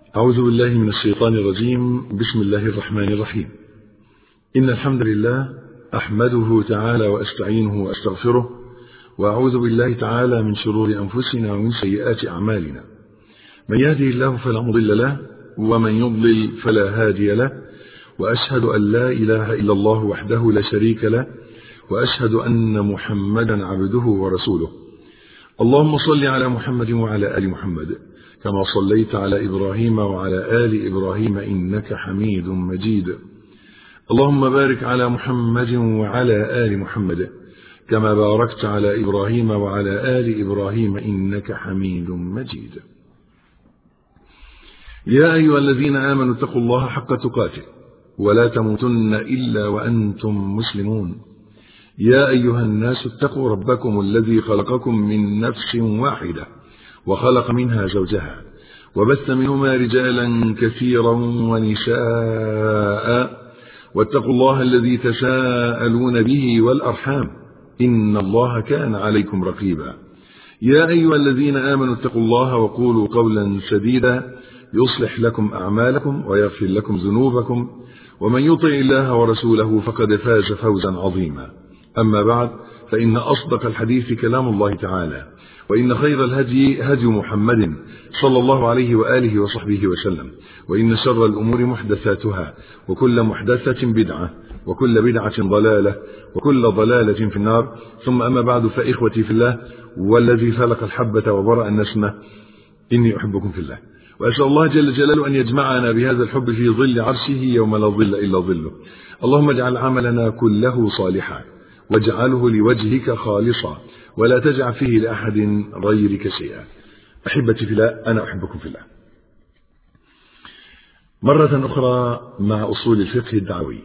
أعوذ بالله من الشيطان الرجيم بسم الله الرحمن الرحيم إن الحمد لله أحمده تعالى وأستعينه وأستغفره وأعوذ بالله تعالى من شرور أنفسنا ومن سيئات أعمالنا من يهده الله فلا مضل له ومن يضلل فلا هادي له وأشهد أن لا إله إلا الله وحده لا شريك له وأشهد أن محمدا عبده ورسوله اللهم صل على محمد وعلى آل محمد كما صليت على إبراهيم وعلى آل إبراهيم إنك حميد مجيد اللهم بارك على محمد وعلى آل محمد كما باركت على إبراهيم وعلى آل إبراهيم إنك حميد مجيد يا أيها الذين آمنوا اتقوا الله حق تقاته ولا تموتن إلا وأنتم مسلمون يا أيها الناس اتقوا ربكم الذي خلقكم من نفس واحدة وخلق منها زوجها وبث منهما رجالا كثيرا ونساء واتقوا الله الذي تساءلون به والأرحام إن الله كان عليكم رقيبا يا أيها الذين آمنوا اتقوا الله وقولوا قولا سديدا يصلح لكم أعمالكم ويغفر لكم ذنوبكم ومن يطع الله ورسوله فقد فاز فوزا عظيما أما بعد فإن أصدق الحديث كلام الله تعالى وإن خير الهدي هدي محمد صلى الله عليه وآله وصحبه وسلم وإن شر الأمور محدثاتها وكل محدثة بدعة وكل بدعة ضلالة وكل ضلالة في النار ثم أما بعد فإخوتي في الله والذي فلق الحبة وبرأ النسمة إني أحبكم في الله وأسأل الله جل جلاله أن يجمعنا بهذا الحب في ظل عرشه يوم لا ظل إلا ظله اللهم اجعل عملنا كله صالحا واجعله لوجهك خالصا ولا تجعل فيه لأحد غيرك شيئا أحبتي في الله أنا أحبكم في الله مرة أخرى مع أصول الفقه الدعوي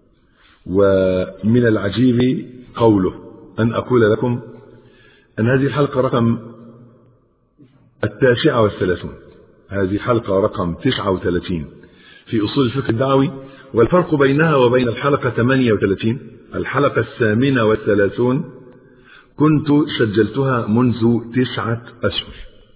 ومن العجيب قوله أن أقول لكم أن هذه الحلقة رقم التاسعة والثلاثون هذه الحلقة رقم 39 في أصول الفقه الدعوي والفرق بينها وبين الحلقة 38 الحلقة الثامنة والثلاثون كنت سجلتها منذ تسعة أشهر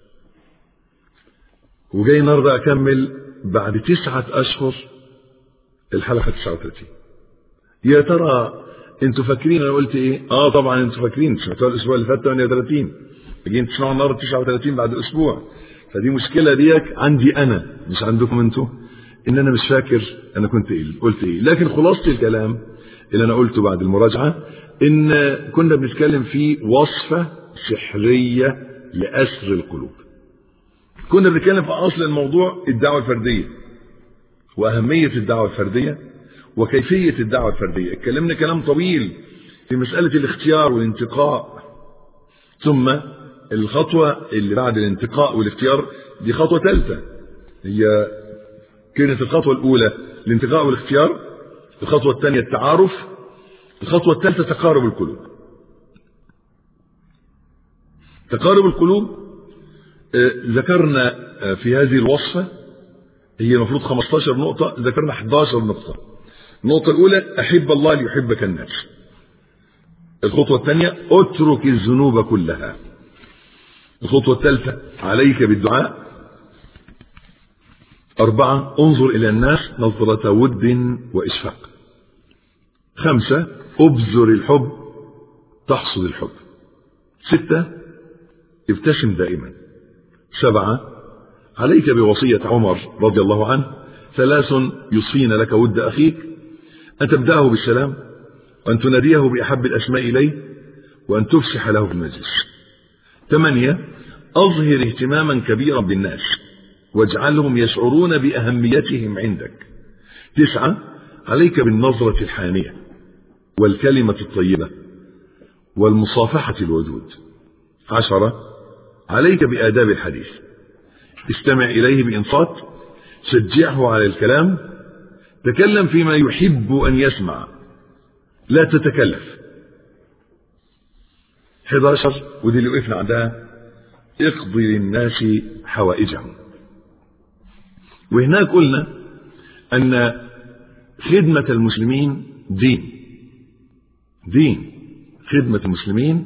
وجاي النهارده أكمل بعد تسعة أشهر الحلقة 39 يا ترى انتوا فاكرين انا قلت ايه؟ اه طبعا انتوا فاكرين سمعتوها الاسبوع اللي فات 38 جايين تسمعوا النهارده 39 بعد اسبوع فدي مشكلة ديك عندي أنا مش عندكم أنتوا إن أنا مش فاكر أنا كنت إيه قلت إيه لكن خلاصة الكلام اللي أنا قلته بعد المراجعة إن كنا بنتكلم في وصفة سحرية لأسر القلوب كنا بنتكلم في أصل الموضوع الدعوة الفردية وأهمية الدعوة الفردية وكيفية الدعوة الفردية اتكلمنا كلام طويل في مسألة الاختيار والانتقاء ثم الخطوة اللي بعد الانتقاء والاختيار دي خطوة ثالثة هي كانت الخطوة الأولى الانتقاء والاختيار الخطوة الثانية التعارف الخطوة الثالثة تقارب القلوب تقارب القلوب آه ذكرنا آه في هذه الوصفة هي المفروض 15 نقطة ذكرنا 11 نقطة النقطة الأولى أحب الله ليحبك الناس الخطوة الثانية اترك الذنوب كلها الخطوة الثالثة عليك بالدعاء أربعة انظر إلى الناس نظرة ود وإشفاق خمسة أبذر الحب تحصد الحب ستة ابتسم دائما سبعة عليك بوصية عمر رضي الله عنه ثلاث يصفين لك ود أخيك أن تبدأه بالسلام وأن تناديه بأحب الأسماء إليه وأن تفسح له في المجلس ثمانية أظهر اهتماما كبيرا بالناس واجعلهم يشعرون بأهميتهم عندك تسعة عليك بالنظرة الحانية والكلمة الطيبة والمصافحة الودود عشرة عليك بآداب الحديث استمع إليه بإنصات شجعه على الكلام تكلم فيما يحب أن يسمع لا تتكلف 11 ودي اللي وقفنا عندها اقضي للناس حوائجهم وهناك قلنا أن خدمة المسلمين دين دين خدمة المسلمين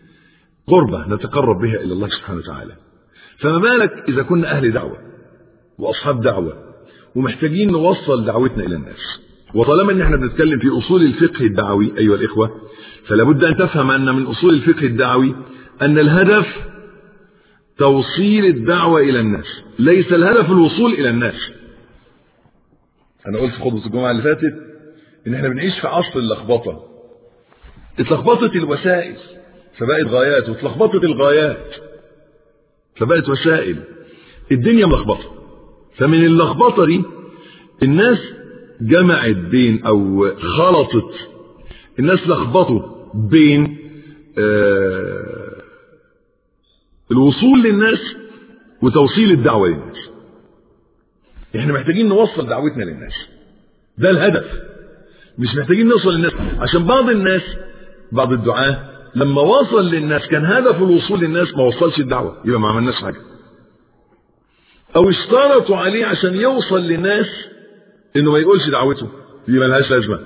قربة نتقرب بها إلى الله سبحانه وتعالى فما بالك إذا كنا أهل دعوة واصحاب دعوه ومحتاجين نوصل دعوتنا الى الناس وطالما ان احنا بنتكلم في اصول الفقه الدعوي ايها الاخوه فلا بد ان تفهم ان من اصول الفقه الدعوي ان الهدف توصيل الدعوه الى الناس ليس الهدف الوصول الى الناس انا قلت في خطبه الجمعه اللي فاتت ان احنا بنعيش في عصر اللخبطه اتلخبطت الوسائل فبقت غايات واتلخبطت الغايات فبقت وسائل الدنيا ملخبطه فمن اللخبطه دي الناس جمعت بين او خلطت الناس لخبطوا بين آه الوصول للناس وتوصيل الدعوه للناس احنا محتاجين نوصل دعوتنا للناس ده الهدف مش محتاجين نوصل للناس عشان بعض الناس بعض الدعاة لما وصل للناس كان هدف الوصول للناس ما وصلش الدعوة يبقى ما عملناش حاجة او اشترطوا عليه عشان يوصل للناس انه ما يقولش دعوته دي ملهاش لازمة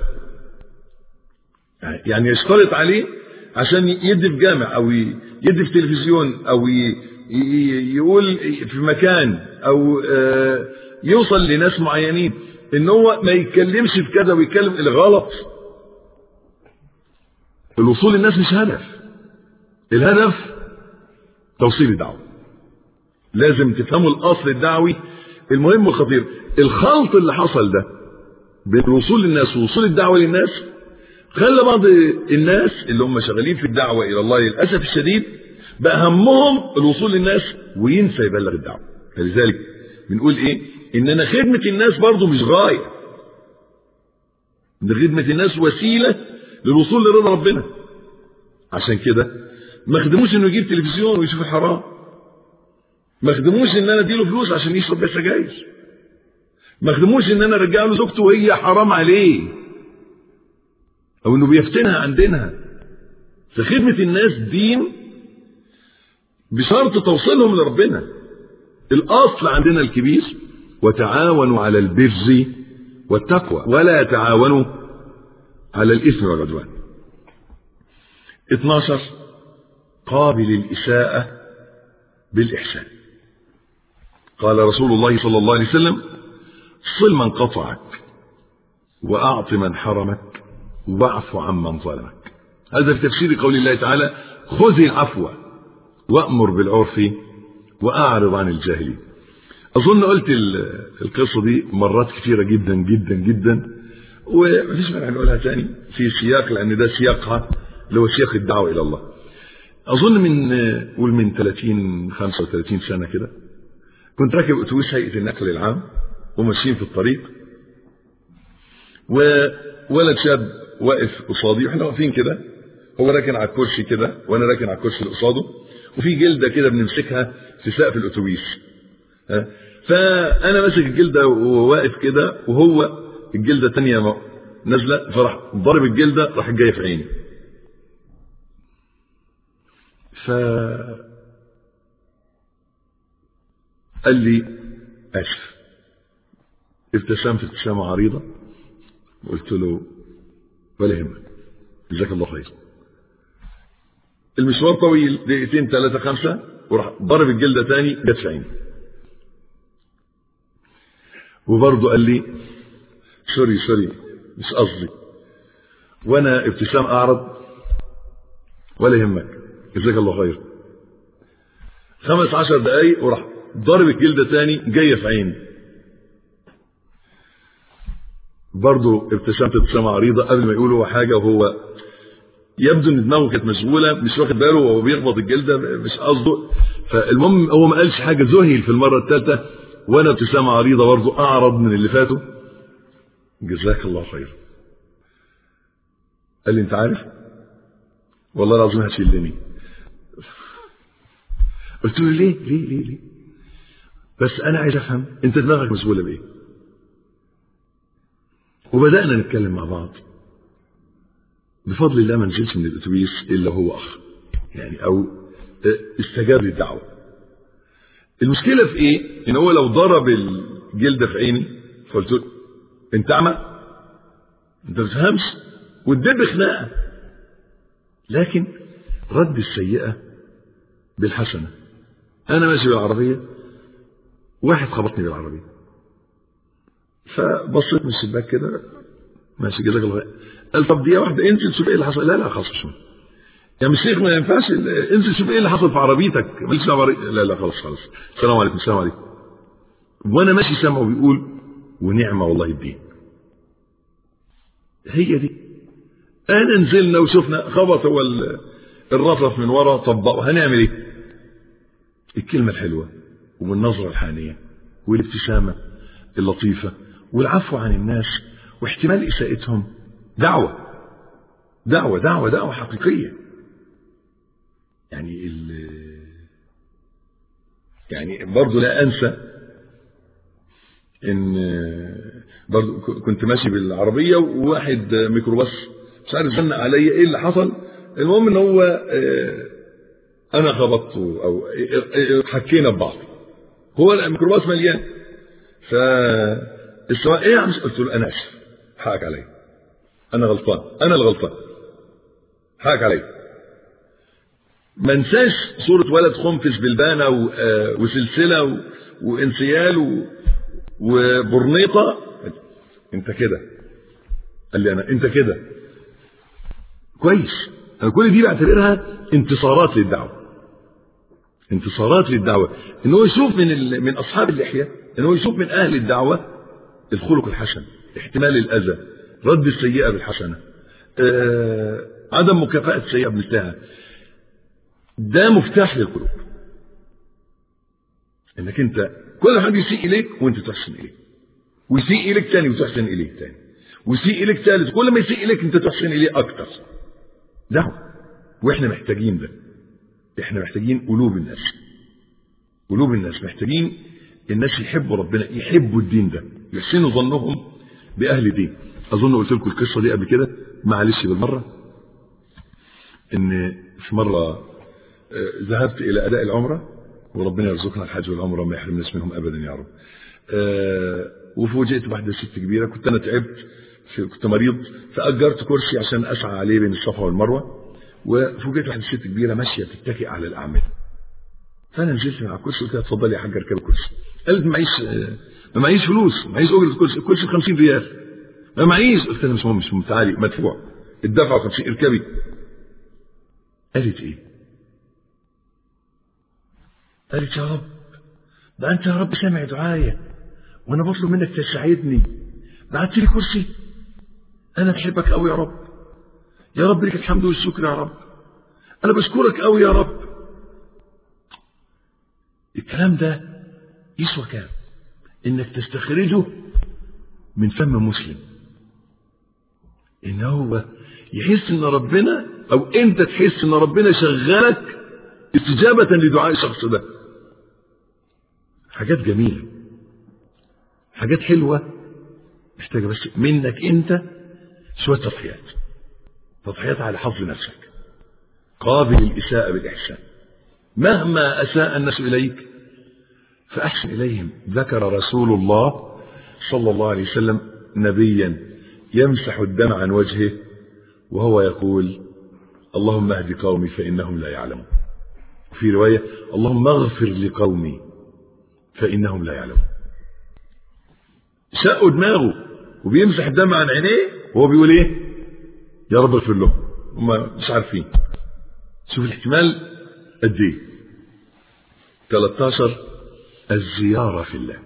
يعني يشترط عليه عشان يدي في جامع او يدي في تلفزيون او يقول في مكان او يوصل لناس معينين ان هو ما يتكلمش في كذا ويتكلم الغلط الوصول للناس مش هدف الهدف توصيل الدعوه لازم تفهموا الاصل الدعوي المهم والخطير الخلط اللي حصل ده بين الوصول للناس ووصول الدعوه للناس خلى بعض الناس اللي هم شغالين في الدعوه الى الله للاسف الشديد بقى همهم الوصول للناس وينسى يبلغ الدعوه فلذلك بنقول ايه اننا خدمه الناس برضو مش غايه ان خدمه الناس وسيله للوصول لرضا ربنا عشان كده ما خدموش انه يجيب تلفزيون ويشوف الحرام ما خدموش ان انا اديله فلوس عشان يشرب بيها سجاير ما خدموش ان انا ارجع له زوجته وهي حرام عليه او انه بيفتنها عن دينها فخدمة الناس دين بشرط توصيلهم لربنا الاصل عندنا الكبير وتعاونوا على البر والتقوى ولا تعاونوا على الإثم والعدوان 12 قابل الإساءة بالإحسان قال رسول الله صلى الله عليه وسلم صل من قطعك وأعط من حرمك واعف عمن ظلمك هذا في تفسير قول الله تعالى خذ العفو وأمر بالعرف وأعرض عن الجاهلين أظن قلت القصة دي مرات كثيرة جدا جدا جدا ومفيش مانع نقولها تاني في سياق لان ده سياقها اللي هو سياق الدعوه الى الله. اظن من قول من 30 35 سنه كده كنت راكب اتوبيس هيئه النقل العام وماشيين في الطريق وولد شاب واقف قصادي واحنا واقفين كده هو راكن على الكرسي كده وانا راكن على الكرسي اللي قصاده وفي جلده كده بنمسكها في سقف الاتوبيس فانا ماسك الجلده وواقف كده وهو الجلده الثانيه نازله فراح ضرب الجلده راح جايه في عيني ف قال لي اسف ابتسمت ابتسامه عريضه قلت له ولا يهمك جزاك الله خير المشوار طويل دقيقتين ثلاثة خمسة وراح ضرب الجلدة تاني جت في عيني وبرضه قال لي سوري سوري مش قصدي وانا ابتسام اعرض ولا يهمك جزاك الله خير خمس عشر دقايق وراح ضرب الجلدة تاني جاية في عيني برضه ابتسامة ابتسامة عريضة قبل ما يقولوا حاجة وهو يبدو ان دماغه كانت مشغولة مش واخد باله وهو بيخبط الجلدة مش قصده فالمهم هو ما قالش حاجة ذهل في المرة الثالثة وانا ابتسامة عريضة برضه اعرض من اللي فاتوا جزاك الله خير قال لي انت عارف والله العظيم هتشلني قلت له ليه ليه ليه ليه بس انا عايز افهم انت دماغك مشغوله بايه وبدانا نتكلم مع بعض بفضل الله ما نزلش من الاتوبيس الا هو اخ يعني او استجاب للدعوه المشكله في ايه ان هو لو ضرب الجلده في عيني فقلت له انت اعمى انت ما تفهمش والدب خناقه لكن رد السيئه بالحسنه انا ماشي بالعربيه واحد خبطني بالعربية فبصيت من الشباك كده ماشي جزاك الله خير قال طب دقيقة واحدة انزل شوف ايه اللي حصل لا لا خلاص مش يا مش شيخ ما ينفعش انزل شوف ايه اللي حصل في عربيتك مالكش دعوه لا لا خلاص خلاص السلام عليكم السلام عليكم وانا ماشي سامعه بيقول ونعمه والله الدين هي دي انا نزلنا وشفنا خبط هو الرفرف من ورا طبقه هنعمل ايه الكلمه الحلوه والنظره الحانيه والابتسامه اللطيفه والعفو عن الناس واحتمال اساءتهم دعوه دعوه دعوه دعوه حقيقيه يعني ال يعني برضه لا انسى ان برضه كنت ماشي بالعربيه وواحد ميكروباص مش عارف زنق عليا ايه اللي حصل المهم ان هو انا خبطته او حكينا ببعض هو الميكروباص مليان فالسواق ايه يا عم قلت له انا اسف حقك عليا انا غلطان انا اللي غلطان حقك عليا ما انساش صورة ولد خنفس بالبانة وسلسلة وانسيال وبرنيطة انت كده قال لي انا انت كده كويس انا كل دي بعتبرها انتصارات للدعوة انتصارات للدعوة ان هو يشوف من من اصحاب اللحية ان هو يشوف من اهل الدعوة الخلق الحسن احتمال الاذى رد السيئة بالحسنة آه عدم مكافأة السيئة بمثلها ده مفتاح للقلوب انك انت كل حد يسيء اليك وانت تحسن اليه ويسيء اليك تاني وتحسن اليه تاني ويسيء اليك ثالث كل ما يسيء اليك انت تحسن اليه اكتر دعوه واحنا محتاجين ده احنا محتاجين قلوب الناس قلوب الناس محتاجين الناس يحبوا ربنا يحبوا الدين ده يحسنوا ظنهم باهل دين اظن قلت لكم القصه دي قبل كده معلش بالمره ان في مره ذهبت الى اداء العمره وربنا يرزقنا الحج والعمره وما يحرمناش منهم ابدا يا رب. أه وفوجئت بواحده ست كبيره كنت انا تعبت كنت مريض فاجرت كرسي عشان اسعى عليه بين الصفا والمروه وفوجئت واحده ست كبيره ماشيه تتكئ على الاعمده. فانا نزلت من على الكرسي قلت لها اتفضلي يا حاجه اركبي الكرسي. قالت معيش ما معيش فلوس معيش اجره الكرسي الكرسي ب 50 ريال. ما معيش قلت لها مش مهم مش مهم تعالي مدفوع الدفع 50 اركبي. قالت ايه؟ قالت يا رب ده انت يا رب سامع دعايا وانا بطلب منك تساعدني بعت لي كرسي انا بحبك قوي يا رب يا رب لك الحمد والشكر يا رب انا بشكرك قوي يا رب الكلام ده يسوى كام انك تستخرجه من فم مسلم ان هو يحس ان ربنا او انت تحس ان ربنا شغلك استجابة لدعاء الشخص ده حاجات جميلة حاجات حلوة محتاجة بس منك انت شوية تضحيات تضحيات على حظ نفسك قابل الإساءة بالإحسان مهما أساء الناس إليك فأحسن إليهم ذكر رسول الله صلى الله عليه وسلم نبيا يمسح الدم عن وجهه وهو يقول اللهم اهد قومي فإنهم لا يعلمون في رواية اللهم اغفر لقومي فإنهم لا يعلمون شقوا دماغه وبيمسح الدم عن عينيه وهو بيقول ايه يا رب اغفر لهم هم مش عارفين شوف الاحتمال قد ايه 13 الزيارة في الله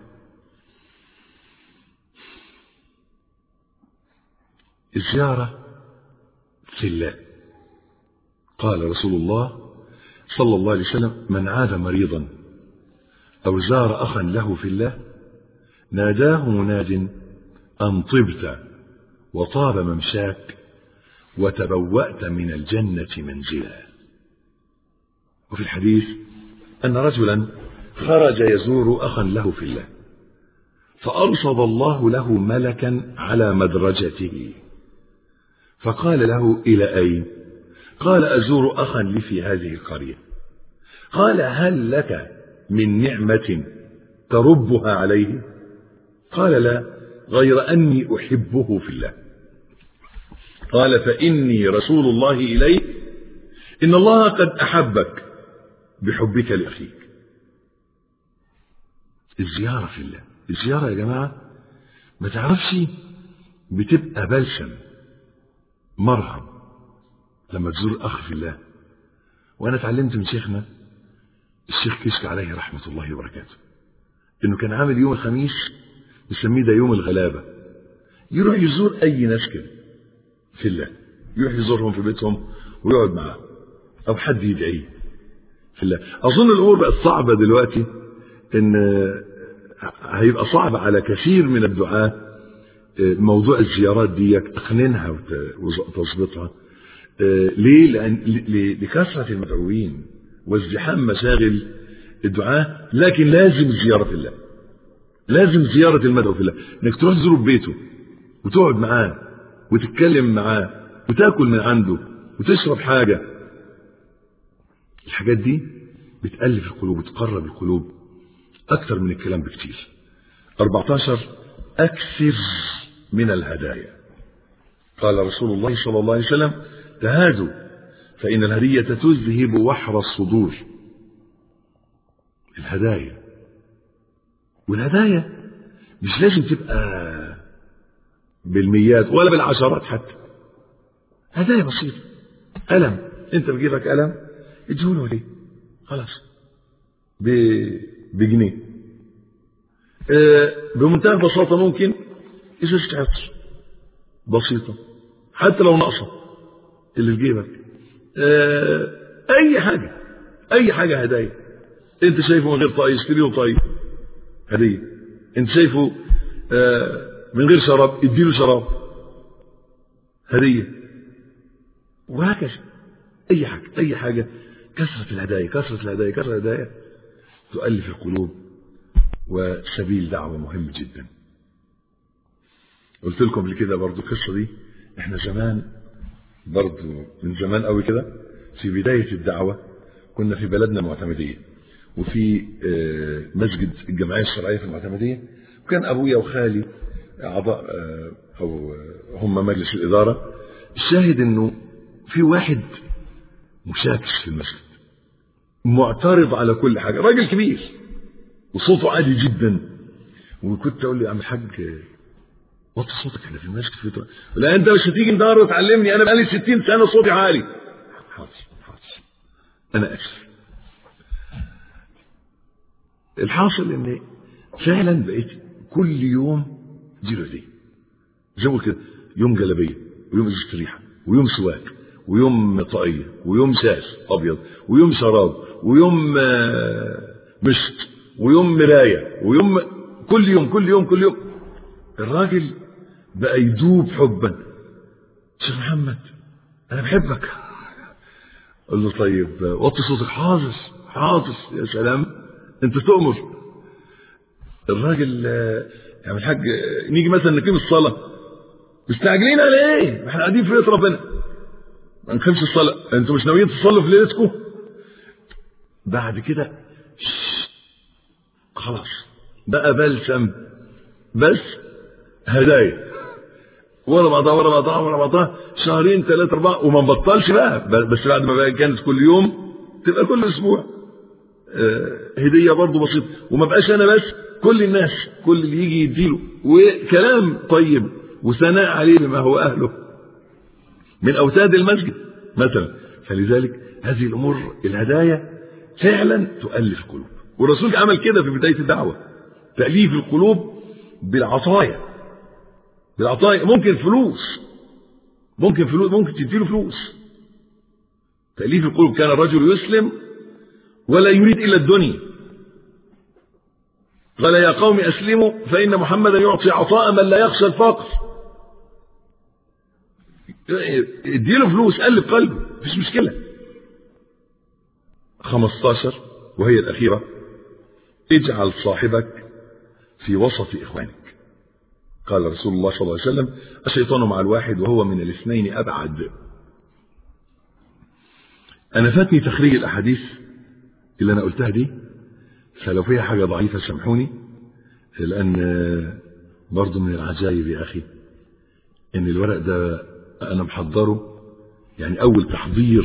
الزيارة في الله قال رسول الله صلى الله عليه وسلم من عاد مريضا أو زار أخا له في الله ناداه مناد أن طبت وطاب ممشاك وتبوأت من الجنة منزلا وفي الحديث أن رجلا خرج يزور أخا له في الله فأرصد الله له ملكا على مدرجته فقال له إلى أين قال أزور أخا لي في هذه القرية قال هل لك من نعمة تربها عليه قال لا غير أني أحبه في الله قال فإني رسول الله إليك إن الله قد أحبك بحبك لأخيك الزيارة في الله الزيارة يا جماعة ما تعرفش بتبقى بلسم مرهم لما تزور أخ في الله وأنا اتعلمت من شيخنا الشيخ كشك عليه رحمة الله وبركاته إنه كان عامل يوم الخميس يسميه ده يوم الغلابة يروح يزور أي ناس كده في الله يروح يزورهم في بيتهم ويقعد معاهم أو حد يدعيه في الله أظن الأمور بقت صعبة دلوقتي إن هيبقى صعب على كثير من الدعاة موضوع الزيارات دي تقنينها وتظبطها ليه؟ لأن لكثرة المدعوين وازدحام مشاغل الدعاة لكن لازم زيارة في الله لازم زيارة المدعو في الله انك تروح تزوره ببيته وتقعد معاه وتتكلم معاه وتاكل من عنده وتشرب حاجة الحاجات دي بتألف القلوب وتقرب القلوب أكثر من الكلام بكتير 14 أكثر من الهدايا قال رسول الله صلى الله عليه وسلم تهادوا فإن الهدية تذهب وحر الصدور الهدايا والهدايا مش لازم تبقى بالميات ولا بالعشرات حتى هدايا بسيطة قلم انت بجيبك قلم اديهوله ليه خلاص ب... بجنيه اه بمنتهى البساطة ممكن ازازة عطر بسيطة حتى لو ناقصة اللي في جيبك اه اي حاجة اي حاجة هدايا انت شايفه من غير طاقية اشتري له طاقية هدية انت شايفه اه من غير شراب اديله شراب هدية وهكذا اي حاجة اي حاجة كثرة الهدايا كثرة الهدايا كثرة الهدايا تؤلف القلوب وسبيل دعوة مهم جدا قلت لكم قبل كده برضو القصة دي احنا زمان برضو من زمان قوي كده في بداية الدعوة كنا في بلدنا المعتمدية وفي مسجد الجمعية الشرعية في المعتمدية وكان أبويا وخالي أعضاء أو هم مجلس الإدارة الشاهد إنه في واحد مشاكس في المسجد معترض على كل حاجة راجل كبير وصوته عالي جدا وكنت أقول له يا عم الحاج وطي صوتك احنا في المسجد في طرق. لا انت مش هتيجي النهارده تعلمني انا بقالي 60 سنه صوتي عالي حاضر حاضر انا اسف الحاصل ان فعلا بقيت كل يوم زيرو دي زي ما كده يوم جلابيه ويوم ازازه ريحه ويوم سواك ويوم طاقيه ويوم ساس ابيض ويوم شراب ويوم مشط ويوم مرايه ويوم كل يوم كل يوم كل يوم الراجل بقى يدوب حبا شيخ محمد انا بحبك قال له طيب وطي صوتك حاضر حاضر يا سلام انت تؤمر الراجل يا الحاج نيجي مثلا نقيم الصلاه مستعجلين على ايه؟ احنا قاعدين في بيت ربنا ما نقيمش الصلاه انتوا مش ناويين تصلوا في ليلتكم؟ بعد كده خلاص بقى بلسم بس هدايا ورا بعضها ورا بعضها ورا بعضها شهرين ثلاثة أربعة وما نبطلش بقى بس بعد ما بقى كانت كل يوم تبقى كل أسبوع آه هدية برضه بسيطة وما بقاش أنا بس كل الناس كل اللي يجي يديله وكلام طيب وثناء عليه بما هو أهله من أوتاد المسجد مثلا فلذلك هذه الأمور الهدايا فعلا تؤلف القلوب والرسول عمل كده في بداية الدعوة تأليف القلوب بالعطايا بالعطايا ممكن فلوس ممكن فلوس ممكن تديله فلوس تأليف القلوب كان الرجل يسلم ولا يريد إلا الدنيا قال يا قوم أسلموا فإن محمدا يعطي عطاء من لا يخشى الفقر اديله فلوس قلب قلبه مفيش مشكلة 15 وهي الأخيرة اجعل صاحبك في وسط إخوانك قال رسول الله صلى الله عليه وسلم الشيطان مع الواحد وهو من الاثنين أبعد أنا فاتني تخريج الأحاديث اللي أنا قلتها دي فلو فيها حاجة ضعيفة سامحوني لأن برضو من العجائب يا أخي إن الورق ده أنا محضره يعني أول تحضير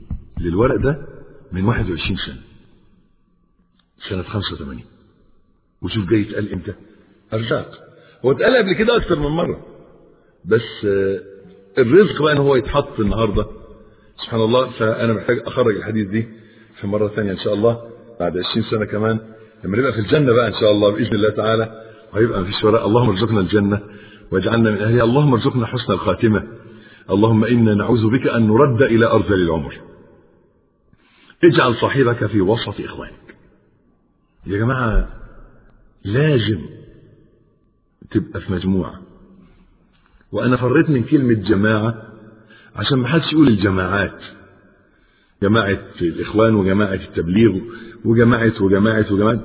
للورق ده من 21 سنة سنة 85 وشوف جاي يتقال امتى ارزاق هو اتقال قبل كده اكتر من مره بس الرزق بقى ان هو يتحط النهارده سبحان الله فانا محتاج اخرج الحديث دي في مره ثانيه ان شاء الله بعد 20 سنه كمان لما نبقى في الجنه بقى ان شاء الله باذن الله تعالى وهيبقى مفيش وراء اللهم ارزقنا الجنه واجعلنا من اهلها اللهم ارزقنا حسن الخاتمه اللهم انا نعوذ بك ان نرد الى ارذل العمر اجعل صاحبك في وسط اخوانك يا جماعه لازم تبقى في مجموعه وانا فريت من كلمه جماعه عشان ما حدش يقول الجماعات جماعه الاخوان وجماعه التبليغ وجماعه وجماعه وجماعه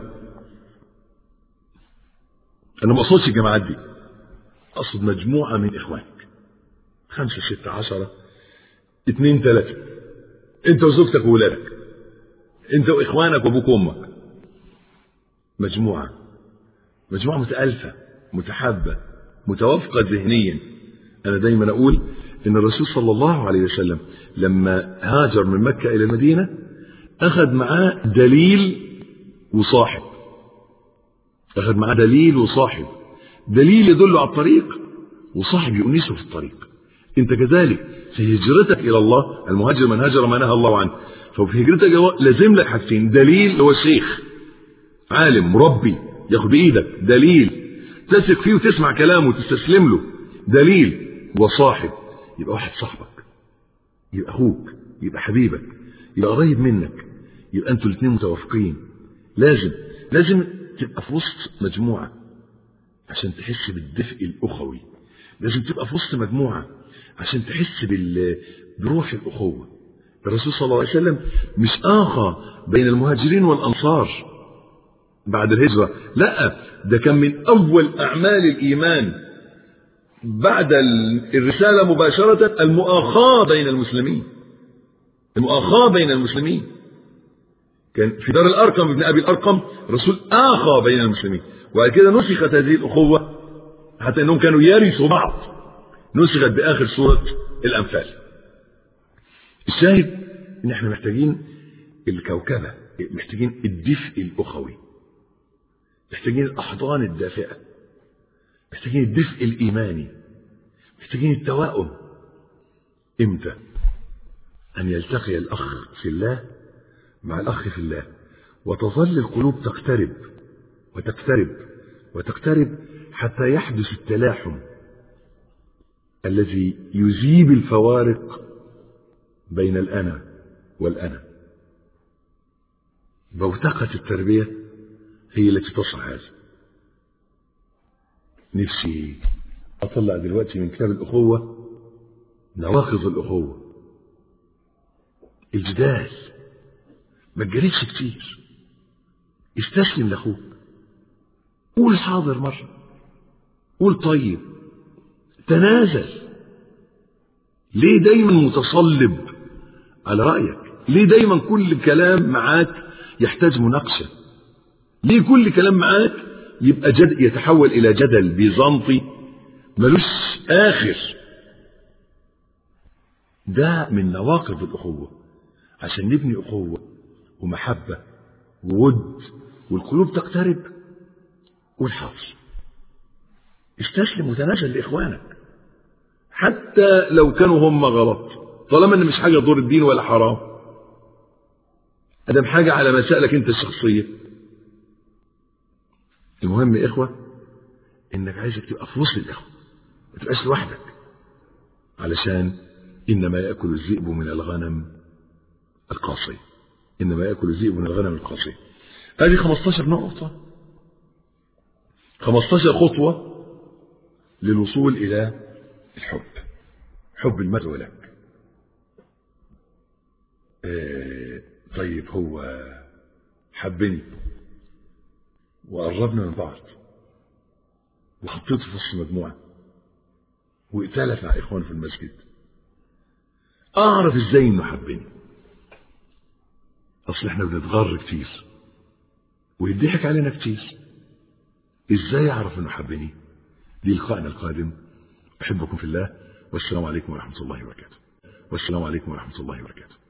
انا ما اقصدش الجماعات دي اقصد مجموعه من اخوانك خمسه سته عشره اثنين ثلاثه انت وزوجتك وولادك انت واخوانك وابوك وامك مجموعه مجموعه متالفه متحابه متوافقه ذهنيا انا دايما اقول ان الرسول صلى الله عليه وسلم لما هاجر من مكه الى المدينه اخذ معاه دليل وصاحب اخذ معاه دليل وصاحب دليل يدل على الطريق وصاحب يؤنسه في الطريق انت كذلك في هجرتك الى الله المهاجر من هاجر ما نهى الله عنه ففي هجرتك لازم لك حاجتين دليل هو الشيخ عالم مربي ياخد بايدك دليل تثق فيه وتسمع كلامه وتستسلم له دليل وصاحب يبقى واحد صاحبك يبقى اخوك يبقى حبيبك يبقى قريب منك يبقى انتوا الاثنين متوافقين لازم لازم تبقى في وسط مجموعه عشان تحس بالدفء الاخوي لازم تبقى في وسط مجموعه عشان تحس بال بروح الاخوه الرسول صلى الله عليه وسلم مش اخى بين المهاجرين والانصار بعد الهجره لا ده كان من اول اعمال الايمان بعد الرساله مباشره المؤاخاه بين المسلمين المؤاخاه بين المسلمين كان في دار الارقم ابن ابي الارقم الرسول اخى بين المسلمين وبعد كده نسخت هذه الاخوه حتى انهم كانوا يرثوا بعض نسخت باخر سوره الانفال الشاهد ان احنا محتاجين الكوكبه محتاجين الدفء الاخوي محتاجين الاحضان الدافئه محتاجين الدفء الايماني محتاجين التوائم امتى ان يلتقي الاخ في الله مع الاخ في الله وتظل القلوب تقترب وتقترب وتقترب حتى يحدث التلاحم الذي يذيب الفوارق بين الانا والانا بوتقه التربيه هي التي تصنع هذا نفسي اطلع دلوقتي من كتاب الاخوه نواقض الاخوه الجدال ما تجادلش كتير استسلم لاخوك قول حاضر مره قول طيب تنازل ليه دايما متصلب على رايك ليه دايما كل كلام معاك يحتاج مناقشه ليه كل كلام معاك يبقى جد يتحول الى جدل بيزنطي ملوش اخر ده من نواقض الاخوه عشان نبني اخوه ومحبه وود والقلوب تقترب والحاضر استسلم وتنازل لاخوانك حتى لو كانوا هم غلط طالما ان مش حاجه تضر الدين ولا حرام ادم حاجه على مسائلك انت الشخصيه المهم يا اخوه انك عايزك تبقى في وسط الاخوه ما تبقاش لوحدك علشان انما ياكل الذئب من الغنم القاصيه انما ياكل الذئب من الغنم القاصيه هذه 15 نقطه 15 خطوه للوصول الى الحب حب المرء لك آه طيب هو حبني وقربنا من بعض وحطيته في وسط مجموعه وائتلف مع اخوانه في المسجد اعرف ازاي انه حبني اصل احنا بنتغر كتير ويضحك علينا كتير ازاي اعرف انه حبني للقائنا القادم احبكم في الله والسلام عليكم ورحمه الله وبركاته والسلام عليكم ورحمه الله وبركاته